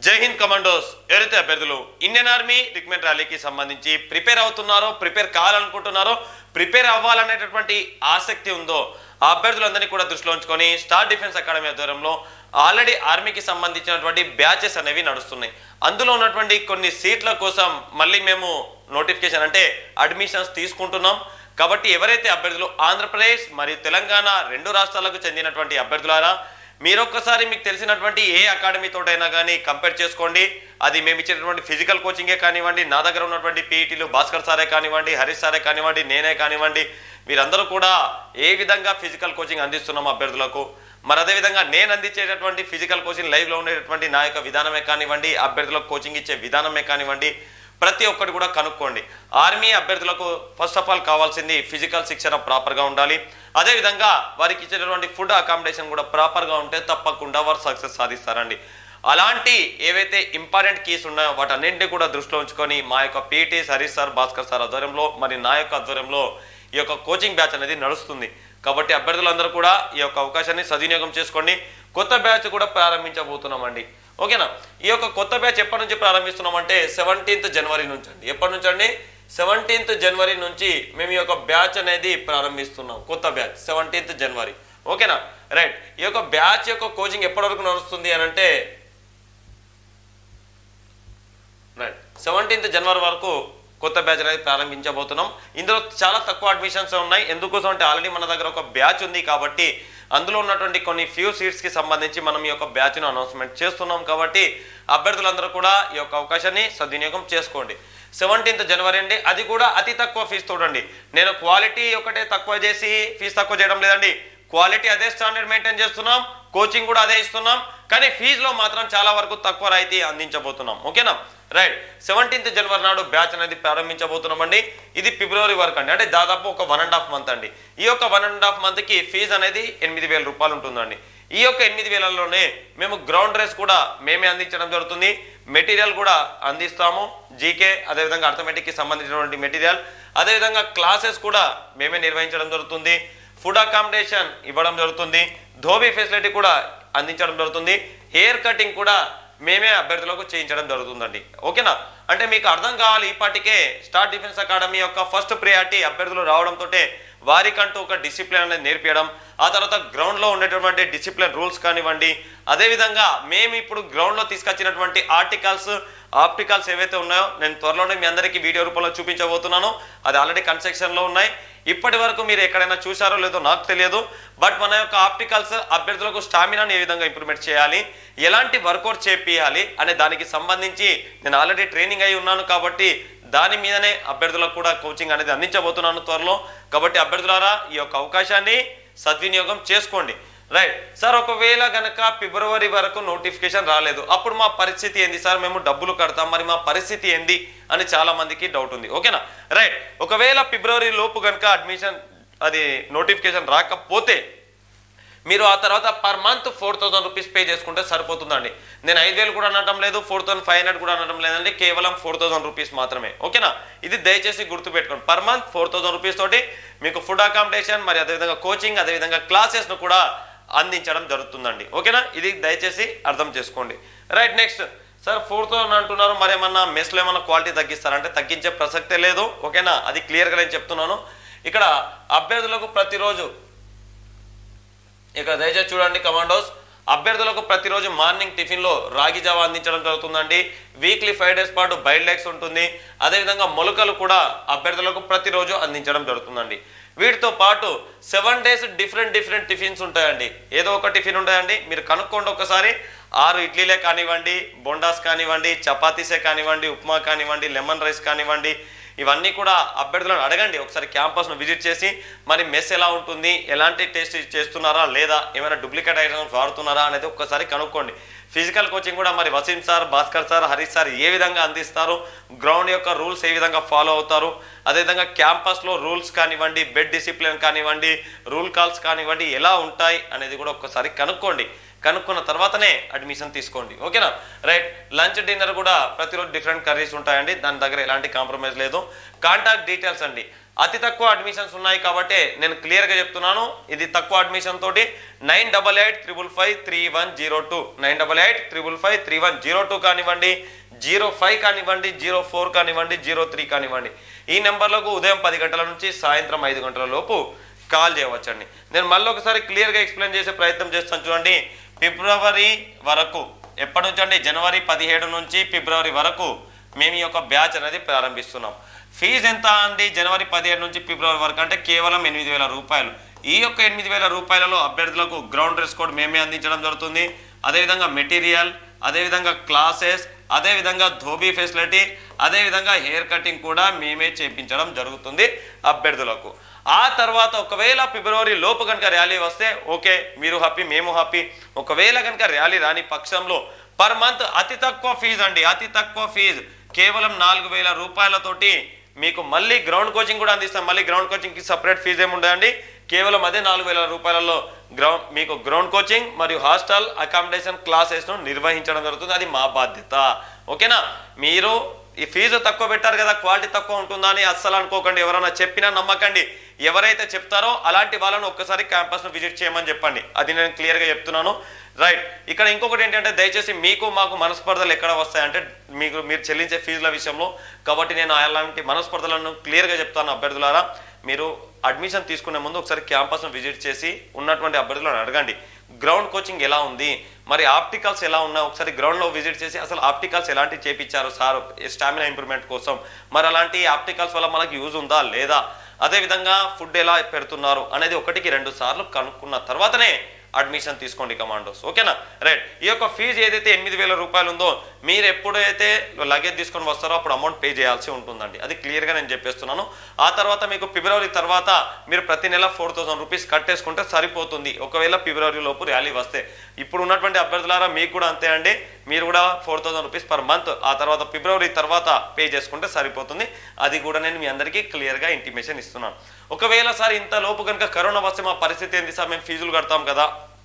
జై హింద్ కమాండోస్ ఎవరైతే అభ్యర్థులు ఇండియన్ ఆర్మీ రిక్రూట్మెంట్ ర్యాలీకి సంబంధించి ప్రిపేర్ అవుతున్నారో ప్రిపేర్ కావాలనుకుంటున్నారో ప్రిపేర్ అవ్వాలనేటటువంటి ఆసక్తి ఉందో ఆ అభ్యర్థులందరినీ కూడా దృష్టిలో ఉంచుకొని స్టార్ డిఫెన్స్ అకాడమీ ఆధ్వర్యంలో ఆల్రెడీ ఆర్మీకి సంబంధించినటువంటి బ్యాచెస్ అనేవి నడుస్తున్నాయి అందులో ఉన్నటువంటి కొన్ని సీట్ల కోసం మళ్ళీ మేము నోటిఫికేషన్ అంటే అడ్మిషన్స్ తీసుకుంటున్నాం కాబట్టి ఎవరైతే అభ్యర్థులు ఆంధ్రప్రదేశ్ మరియు తెలంగాణ రెండు రాష్ట్రాలకు చెందినటువంటి అభ్యర్థులారా మీరొక్కసారి మీకు తెలిసినటువంటి ఏ అకాడమీ తోటైనా కానీ కంపేర్ చేసుకోండి అది మేము ఇచ్చేటటువంటి ఫిజికల్ కోచింగే కానివ్వండి నా దగ్గర ఉన్నటువంటి పీఈటీలు భాస్కర్ సారే కానివ్వండి హరీష్ సారే కానివ్వండి నేనే కానివ్వండి మీరందరూ కూడా ఏ విధంగా ఫిజికల్ కోచింగ్ అందిస్తున్నాం అభ్యర్థులకు మరి అదేవిధంగా నేను అందించేటటువంటి ఫిజికల్ కోచింగ్ లైవ్లో ఉండేటటువంటి నా యొక్క విధానమే కానివ్వండి అభ్యర్థులకు కోచింగ్ ఇచ్చే విధానమే కానివ్వండి ప్రతి ఒక్కటి కూడా కనుక్కోండి ఆర్మీ అభ్యర్థులకు ఫస్ట్ ఆఫ్ ఆల్ కావాల్సింది ఫిజికల్ శిక్షణ ప్రాపర్గా ఉండాలి అదేవిధంగా వారికి ఇచ్చేటటువంటి ఫుడ్ అకామిడేషన్ కూడా ప్రాపర్గా ఉంటే తప్పకుండా వారు సక్సెస్ సాధిస్తారండి అలాంటి ఏవైతే ఇంపార్టెంట్ కీస్ ఉన్నాయో వాటన్నింటినీ కూడా దృష్టిలో ఉంచుకొని మా యొక్క PT Harish sir Bhaskar sir ఆధ్వర్యంలో మరి నా యొక్క ఆధ్వర్యంలో ఈ యొక్క కోచింగ్ బ్యాచ్ అనేది నడుస్తుంది కాబట్టి అభ్యర్థులందరూ కూడా ఈ యొక్క అవకాశాన్ని సద్వినియోగం చేసుకోండి కొత్త బ్యాచ్ కూడా ప్రారంభించబోతున్నామండి ఓకేనా ఈ యొక్క కొత్త బ్యాచ్ ఎప్పటి నుంచి ప్రారంభిస్తున్నామంటే సెవెంటీన్త్ జనవరి నుంచి అండి ఎప్పటి నుంచి అండి సెవెంటీన్త్ జనవరి నుంచి మేము ఈ యొక్క బ్యాచ్ అనేది ప్రారంభిస్తున్నాం కొత్త బ్యాచ్ సెవెంటీన్త్ జనవరి ఓకేనా రైట్ ఈ యొక్క బ్యాచ్ యొక్క కోచింగ్ ఎప్పటి వరకు నడుస్తుంది అని అంటే రైట్ సెవెంటీన్త్ జనవరి వరకు కొత్త బ్యాచ్ అనేది ప్రారంభించబోతున్నాం ఇందులో చాలా తక్కువ అడ్మిషన్స్ ఉన్నాయి ఎందుకోసం అంటే ఆల్రెడీ మన దగ్గర ఒక బ్యాచ్ ఉంది కాబట్టి అందులో ఉన్నటువంటి కొన్ని ఫ్యూ సీట్స్కి సంబంధించి మనం ఈ యొక్క బ్యాచ్ను అనౌన్స్మెంట్ చేస్తున్నాం కాబట్టి అభ్యర్థులందరూ కూడా ఈ యొక్క అవకాశాన్ని సద్వినియోగం చేసుకోండి సెవెంటీన్త్ జనవరి అండి అది కూడా అతి తక్కువ ఫీజు చూడండి నేను క్వాలిటీ ఒకటే తక్కువ చేసి ఫీజు తక్కువ చేయడం లేదండి క్వాలిటీ అదే స్టాండర్డ్ మెయింటైన్ చేస్తున్నాం కోచింగ్ కూడా అదే ఇస్తున్నాం కానీ ఫీజులో మాత్రం చాలా వరకు తక్కువ రాయితీ అందించబోతున్నాం ఓకేనా రైట్ సెవెంటీన్త్ జనవరి నాడు బ్యాచ్ అనేది ప్రారంభించబోతున్నామండి ఇది ఫిబ్రవరి వరకు అండి అంటే దాదాపు ఒక వన్ అండ్ హాఫ్ మంత్ అండి ఈ యొక్క వన్ అండ్ హాఫ్ మంత్కి ఫీజు అనేది ఎనిమిది వేల రూపాయలు ఉంటుందండి ఈ యొక్క ఎనిమిది వేలలోనే మేము గ్రౌండ్ రేస్ కూడా మేమే అందించడం జరుగుతుంది మెటీరియల్ కూడా అందిస్తాము జీకే అదేవిధంగా అర్థమెటిక్కి సంబంధించినటువంటి మెటీరియల్ అదేవిధంగా క్లాసెస్ కూడా మేమే నిర్వహించడం జరుగుతుంది ఫుడ్ అకామిడేషన్ ఇవ్వడం జరుగుతుంది ధోబీ ఫెసిలిటీ కూడా అందించడం జరుగుతుంది హెయిర్ కటింగ్ కూడా మేమే అభ్యర్థులకు చేయించడం జరుగుతుందండి ఓకేనా అంటే మీకు అర్థం కావాలి ఇప్పటికే స్టార్ డిఫెన్స్ అకాడమీ యొక్క ఫస్ట్ ప్రియారిటీ అభ్యర్థులు రావడంతో వారికంటూ ఒక డిసిప్లిన్ అనేది నేర్పించడం ఆ తర్వాత గ్రౌండ్లో ఉండేటటువంటి డిసిప్లిన్ రూల్స్ కానివ్వండి అదేవిధంగా మేము ఇప్పుడు గ్రౌండ్లో తీసుకొచ్చినటువంటి ఆర్టికల్స్ ఆప్టికల్స్ ఏవైతే ఉన్నాయో నేను త్వరలోనే మీ అందరికీ వీడియో రూపంలో చూపించబోతున్నాను అది ఆల్రెడీ కన్స్ట్రక్షన్లో ఉన్నాయి ఇప్పటి వరకు మీరు ఎక్కడైనా చూసారో లేదో నాకు తెలియదు బట్ మన యొక్క ఆప్టికల్స్ అభ్యర్థులకు స్టామినాని ఏ విధంగా ఇంప్రూవ్మెంట్ చేయాలి ఎలాంటి వర్కౌట్ చేపియాలి అనే దానికి సంబంధించి నేను ఆల్రెడీ ట్రైనింగ్ అయి ఉన్నాను కాబట్టి దాని మీదనే అభ్యర్థులకు కూడా కోచింగ్ అనేది అందించబోతున్నాను త్వరలో కాబట్టి అభ్యర్థులారా ఈ యొక్క అవకాశాన్ని సద్వినియోగం చేసుకోండి రైట్ సార్ ఒకవేళ గనక ఫిబ్రవరి వరకు నోటిఫికేషన్ రాలేదు అప్పుడు మా పరిస్థితి ఏంది సార్ మేము డబ్బులు కడతాం మరి మా పరిస్థితి ఏంది అని చాలా మందికి డౌట్ ఉంది ఓకేనా రైట్ ఒకవేళ ఫిబ్రవరి లోపు గనక అడ్మిషన్ అది నోటిఫికేషన్ రాకపోతే మీరు ఆ తర్వాత per month four thousand rupees pay చేసుకుంటే సరిపోతుందండి నేను ఐదు వేలు కూడా అనడం లేదు ఫోర్ థౌసండ్ ఫైవ్ హండ్రెడ్ కూడా అనడం లేదండి కేవలం ఫోర్ థౌసండ్ రూపీస్ మాత్రమే ఓకేనా ఇది దయచేసి గుర్తుపెట్టుకోండి per month four thousand rupees తోటి మీకు ఫుడ్ అకామిడేషన్ మరి అదేవిధంగా కోచింగ్ అదేవిధంగా క్లాసెస్ను కూడా అందించడం జరుగుతుందండి ఓకేనా ఇది దయచేసి అర్థం చేసుకోండి right next sir four thousand అంటున్నారు మరి ఏమన్నా మెస్లో ఏమన్నా క్వాలిటీ తగ్గిస్తారంటే తగ్గించే ప్రసక్తే లేదు ఓకేనా అది క్లియర్గా నేను చెప్తున్నాను ఇక్కడ అభ్యర్థులకు ప్రతిరోజు ఇక్కడ దయచేసి చూడండి కమాండోస్ అభ్యర్థులకు ప్రతిరోజు మార్నింగ్ టిఫిన్లో రాగి జావా అందించడం జరుగుతుందండి వీక్లీ ఫైవ్ డేస్ పాటు బైల్డ్ ఎగ్స్ ఉంటుంది అదేవిధంగా మొలకలు కూడా అభ్యర్థులకు ప్రతిరోజు అందించడం జరుగుతుందండి వీటితో పాటు seven days different different tiffins ఉంటాయండి ఏదో ఒక టిఫిన్ ఉంటాయండి మీరు కనుక్కోండి ఒకసారి ఆరు ఇడ్లీలే కానివ్వండి బొండాస్ కానివ్వండి చపాతీసే కానివ్వండి ఉప్మా కానివ్వండి లెమన్ రైస్ కానివ్వండి ఇవన్నీ కూడా అభ్యర్థులను అడగండి ఒకసారి క్యాంపస్ను విజిట్ చేసి మరి మెస్ ఎలా ఉంటుంది ఎలాంటి టేస్ట్ చేస్తున్నారా లేదా ఏమైనా డూప్లికేట్ ఐటమ్స్ వాడుతున్నారా అనేది ఒక్కసారి కనుక్కోండి ఫిజికల్ కోచింగ్ కూడా మరి Wasim sir Bhaskar sir Harish sir ఏ విధంగా అందిస్తారు గ్రౌండ్ యొక్క రూల్స్ ఏ విధంగా ఫాలో అవుతారు అదేవిధంగా క్యాంపస్లో రూల్స్ కానివ్వండి బెడ్ డిసిప్లిన్ కానివ్వండి రూల్ కాల్స్ కానివ్వండి ఎలా ఉంటాయి అనేది కూడా ఒక్కసారి కనుక్కోండి కనుక్కున్న తర్వాతనే అడ్మిషన్ తీసుకోండి ఓకేనా రైట్ లంచ్ డిన్నర్ కూడా ప్రతిరోజు డిఫరెంట్ కర్రీస్ ఉంటాయండి దాని దగ్గర ఎలాంటి కాంప్రమైజ్ లేదు కాంటాక్ట్ డీటెయిల్స్ అండి అతి తక్కువ అడ్మిషన్స్ ఉన్నాయి కాబట్టి నేను క్లియర్గా చెప్తున్నాను ఇది తక్కువ అడ్మిషన్ తోటి nine double eight triple five three one zero two nine double eight triple five three one zero two కానివ్వండి జీరో ఫైవ్ కానివ్వండి జీరో ఫోర్ కానివ్వండి జీరో త్రీ కానివ్వండి ఈ నెంబర్లకు ఉదయం పది గంటల నుంచి సాయంత్రం ఐదు గంటల లోపు కాల్ చేయవచ్చండి నేను మళ్ళీ ఒకసారి క్లియర్గా ఎక్స్ప్లెయిన్ చేసే ప్రయత్నం చేస్తాను చూడండి ఫిబ్రవరి వరకు ఎప్పటి నుంచి అండి జనవరి పదిహేడు నుంచి ఫిబ్రవరి వరకు మేము ఈ యొక్క బ్యాచ్ అనేది ప్రారంభిస్తున్నాం ఫీజు ఎంత అండి జనవరి పదిహేడు నుంచి ఫిబ్రవరి వరకు అంటే కేవలం ఎనిమిది వేల రూపాయలు ఈ యొక్క ఎనిమిది వేల రూపాయలలో అభ్యర్థులకు గ్రౌండ్ డ్రెస్ కోడ్ మేమే అందించడం జరుగుతుంది అదేవిధంగా మెటీరియల్ అదేవిధంగా క్లాసెస్ అదేవిధంగా ధోబీ ఫెసిలిటీ అదేవిధంగా హెయిర్ కటింగ్ కూడా మేమే చేపించడం జరుగుతుంది అభ్యర్థులకు ఆ తర్వాత ఒకవేళ ఫిబ్రవరి లోపు కనుక ర్యాలీ వస్తే ఓకే మీరు హ్యాపీ మేము హ్యాపీ ఒకవేళ కనుక ర్యాలీ రాని పక్షంలో పర్ మంత్ అతి తక్కువ ఫీజు అండి అతి తక్కువ ఫీజు కేవలం నాలుగు వేల రూపాయలతోటి మీకు మళ్ళీ గ్రౌండ్ కోచింగ్ కూడా అందిస్తాం మళ్ళీ గ్రౌండ్ కోచింగ్కి సపరేట్ ఫీజు ఏమి ఉండదండి కేవలం అదే నాలుగు వేల రూపాయలలో గ్రౌండ్ మీకు గ్రౌండ్ కోచింగ్ మరియు హాస్టల్ అకామిడేషన్ క్లాసెస్ను నిర్వహించడం జరుగుతుంది అది మా బాధ్యత ఓకేనా మీరు ఈ ఫీజు తక్కువ పెట్టారు కదా క్వాలిటీ తక్కువ ఉంటుందా అని అస్సలు అనుకోకండి ఎవరైనా చెప్పినా నమ్మకండి ఎవరైతే చెప్తారో అలాంటి వాళ్ళను ఒక్కసారి క్యాంపస్ను విజిట్ చేయమని చెప్పండి అది నేను క్లియర్గా చెప్తున్నాను రైట్ ఇక్కడ ఇంకొకటి ఏంటంటే దయచేసి మీకు మాకు మనస్పర్ధలు ఎక్కడ వస్తాయంటే మీకు మీరు చెల్లించే ఫీజుల విషయంలో కాబట్టి నేను అలాంటి మనస్పర్ధలను క్లియర్గా చెప్తాను అభ్యర్థులారా మీరు అడ్మిషన్ తీసుకునే ముందు ఒకసారి క్యాంపస్ను విజిట్ చేసి ఉన్నటువంటి అభ్యర్థులను అడగండి గ్రౌండ్ కోచింగ్ ఎలా ఉంది మరి ఆప్టికల్స్ ఎలా ఉన్నాయి ఒకసారి గ్రౌండ్లో విజిట్ చేసి అసలు ఆప్టికల్స్ ఎలాంటి చేపించారు సార్ స్టామినా ఇంప్రూవ్మెంట్ కోసం మరి అలాంటి ఆప్టికల్స్ వల్ల మనకి యూజ్ ఉందా లేదా అదేవిధంగా ఫుడ్ ఎలా పెడుతున్నారు అనేది ఒకటికి రెండు సార్లు కనుక్కున్న తర్వాతనే అడ్మిషన్ తీసుకోండి కమాండోస్ ఓకేనా రైట్ ఈ యొక్క ఫీజు ఏదైతే ఎనిమిది వేల రూపాయలు ఉందో మీరు ఎప్పుడైతే లగేజ్ తీసుకొని వస్తారో అప్పుడు అమౌంట్ పే చేయాల్సి ఉంటుందండి అది క్లియర్గా నేను చెప్పేస్తున్నాను ఆ తర్వాత మీకు ఫిబ్రవరి తర్వాత మీరు ప్రతి నెల ఫోర్ థౌసండ్ రూపీస్ కట్టేసుకుంటే సరిపోతుంది ఒకవేళ ఫిబ్రవరి లోపు ర్యాలీ వస్తే ఇప్పుడు ఉన్నటువంటి అభ్యర్థులారా మీకు కూడా అంతే అండి మీరు కూడా four thousand rupees per month ఆ తర్వాత ఫిబ్రవరి తర్వాత పే చేసుకుంటే సరిపోతుంది అది కూడా నేను మీ అందరికీ క్లియర్గా ఇంటిమేషన్ ఇస్తున్నాను ఒకవేళ సార్ ఇంత లోపు కనుక కరోనా వస్తే మా పరిస్థితి ఏంది సార్ మేము ఫీజులు కడతాం కదా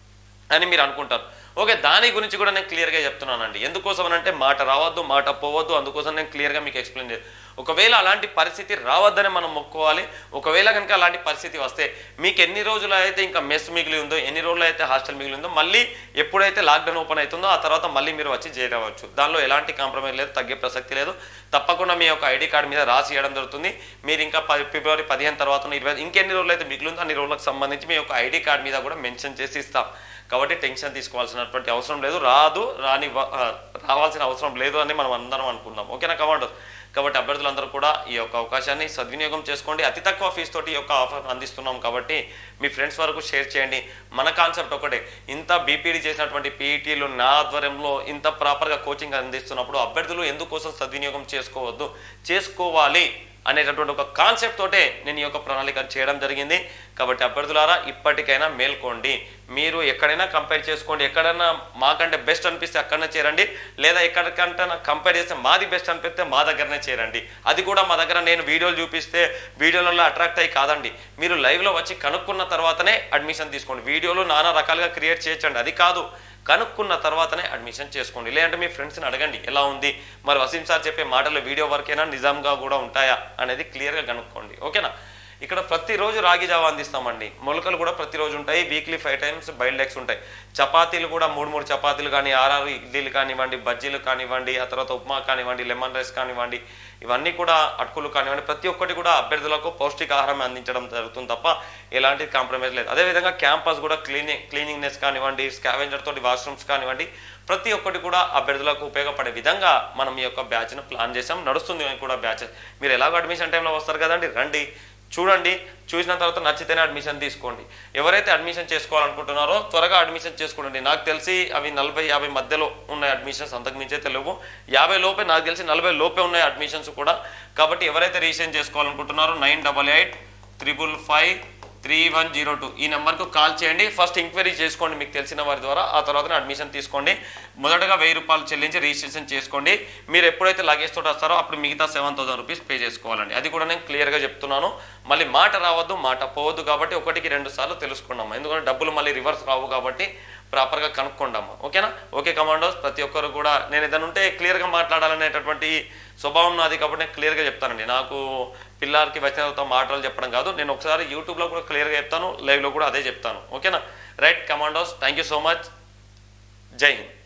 అని మీరు అనుకుంటారు ఓకే దాని గురించి కూడా నేను క్లియర్గా చెప్తున్నానండి ఎందుకోసం అని అంటే మాట రావద్దు మాట పోవద్దు అందుకోసం నేను క్లియర్గా మీకు ఎక్స్ప్లెయిన్ చేయాలి ఒకవేళ అలాంటి పరిస్థితి రావద్దని మనం మొక్కుకోవాలి ఒకవేళ కనుక అలాంటి పరిస్థితి వస్తే మీకు ఎన్ని రోజులు అయితే ఇంకా మెస్ మిగిలి ఉందో ఎన్ని రోజులు అయితే హాస్టల్ మిగిలి ఉందో మళ్ళీ ఎప్పుడైతే లాక్డౌన్ ఓపెన్ అవుతుందో ఆ తర్వాత మళ్ళీ మీరు వచ్చి చేరవచ్చు దానిలో ఎలాంటి కాంప్రమైజ్ లేదు తగ్గే ప్రసక్తి లేదు తప్పకుండా మీ యొక్క ఐడి కార్డు మీద రాసి ఇవ్వడం జరుగుతుంది మీరు ఇంకా ప- ఫిబ్రవరి పదిహేను తర్వాత ఇరవై ఇంకెన్ని రోజులు అయితే మిగిలి ఉందో అన్ని రోజులకు సంబంధించి మీ యొక్క ఐడి కార్డు మీద కూడా మెన్షన్ చేసి ఇస్తాం కాబట్టి టెన్షన్ తీసుకోవాల్సినటువంటి అవసరం లేదు రాదు రాని వ- ఆ, రావాల్సిన అవసరం లేదు అని మనం అందరం అనుకుందాం ఓకేనా కమాండర్ కాబట్టి అభ్యర్థులందరూ కూడా ఈ యొక్క అవకాశాన్ని సద్వినియోగం చేసుకోండి అతి తక్కువ ఫీజు తోటి ఈ యొక్క ఆఫర్ అందిస్తున్నాం కాబట్టి మీ ఫ్రెండ్స్ వరకు షేర్ చేయండి మన కాన్సెప్ట్ ఒకటే ఇంత బీపీడీ చేసినటువంటి పీఈటీలు నా ఆధ్వర్యంలో ఇంత ప్రాపర్గా కోచింగ్ అందిస్తున్నప్పుడు అభ్యర్థులు ఎందుకోసం సద్వినియోగం చేసుకోవద్దు చేసుకోవాలి అనేటటువంటి ఒక కాన్సెప్ట్ తోటే నేను ఈ యొక్క ప్రణాళిక చేయడం జరిగింది కాబట్టి అభ్యర్థులారా ఇప్పటికైనా మేల్కోండి మీరు ఎక్కడైనా కంపేర్ చేసుకోండి ఎక్కడైనా మాకంటే బెస్ట్ అనిపిస్తే అక్కడనే చేరండి లేదా ఎక్కడికంటే కంపేర్ చేస్తే మాది బెస్ట్ అనిపిస్తే మా దగ్గరనే చేరండి అది కూడా మా దగ్గర నేను వీడియోలు చూపిస్తే వీడియోలలో అట్రాక్ట్ అయ్యి కాదండి మీరు లైవ్లో వచ్చి కనుక్కున్న తర్వాతనే అడ్మిషన్ తీసుకోండి వీడియోలు నానా రకాలుగా క్రియేట్ చేయొచ్చండి అది కాదు కనుక్కున్న తర్వాతనే అడ్మిషన్ చేసుకోండి లేదంటే మీ ఫ్రెండ్స్ని అడగండి ఎలా ఉంది మరి వసీం సార్ చెప్పే మాటలు వీడియో వర్కేనా నిజంగా కూడా ఉంటాయా అనేది క్లియర్గా కనుక్కోండి ఓకేనా ఇక్కడ ప్రతిరోజు రాగి జావా అందిస్తామండి మొలకలు కూడా ప్రతిరోజు ఉంటాయి weekly five times boiled eggs ఉంటాయి చపాతీలు కూడా మూడు మూడు చపాతీలు కానీ ఆరారు ఇడ్లీలు కానివ్వండి బజ్జీలు కానివ్వండి ఆ తర్వాత ఉప్మా కానివ్వండి లెమన్ రైస్ కానివ్వండి ఇవన్నీ కూడా అటుకులు కానివ్వండి ప్రతి ఒక్కటి కూడా అభ్యర్థులకు పౌష్టికాహారం అందించడం జరుగుతుంది తప్ప ఎలాంటి కాంప్రమైజ్ లేదు అదేవిధంగా క్యాంపస్ కూడా క్లీనింగ్ క్లీనింగ్నెస్ కానివ్వండి స్కావెంజర్ తోటి వాష్రూమ్స్ కానివ్వండి ప్రతి ఒక్కటి కూడా అభ్యర్థులకు ఉపయోగపడే విధంగా మనం ఈ యొక్క బ్యాచ్ను ప్లాన్ చేసాం నడుస్తుంది కూడా బ్యాచ్ మీరు ఎలాగో అడ్మిషన్ టైంలో వస్తారు కదండి రండి చూడండి చూసిన తర్వాత నచ్చితేనే అడ్మిషన్ తీసుకోండి ఎవరైతే అడ్మిషన్ చేసుకోవాలనుకుంటున్నారో త్వరగా అడ్మిషన్ చేసుకోండి నాకు తెలిసి అవి నలభై యాభై మధ్యలో ఉన్నాయి అడ్మిషన్స్ అంతకు మించే తెలియవు యాభై లోపే నాకు తెలిసి నలభై లోపే ఉన్నాయి అడ్మిషన్స్ కూడా కాబట్టి ఎవరైతే రిజిస్ట్రేషన్ చేసుకోవాలనుకుంటున్నారో nine double eight triple five three one zero two ఈ నెంబర్కు కాల్ చేయండి ఫస్ట్ ఎంక్వైరీ చేసుకోండి మీకు తెలిసిన వారి ద్వారా ఆ తర్వాత అడ్మిషన్ తీసుకోండి మొదటగా వెయ్యి రూపాయలు చెల్లించి రిజిస్ట్రేషన్ చేసుకోండి మీరు ఎప్పుడైతే లగేజ్ తోటి వస్తారో అప్పుడు మిగతా సెవెన్ థౌసండ్ రూపీస్ పే చేసుకోవాలండి అది కూడా నేను క్లియర్గా చెప్తున్నాను మళ్ళీ మాట రావద్దు మాట పోవద్దు కాబట్టి ఒకటికి రెండు సార్లు తెలుసుకున్నాం ఎందుకంటే డబ్బులు మళ్ళీ రివర్స్ రావు కాబట్టి ప్రాపర్గా కనుక్కోండమ్మా ఓకేనా ఓకే కమాండోస్ ప్రతి ఒక్కరు కూడా నేను ఏదైనా ఉంటే క్లియర్గా మాట్లాడాలనేటటువంటి స్వభావం నాది కాబట్టి నేను క్లియర్గా చెప్తానండి నాకు పిల్లలకి వచ్చిన తర్వాత మాటలు చెప్పడం కాదు నేను ఒకసారి యూట్యూబ్లో కూడా క్లియర్గా చెప్తాను లైవ్లో కూడా అదే చెప్తాను ఓకేనా right commandos thank you so much Jai Hind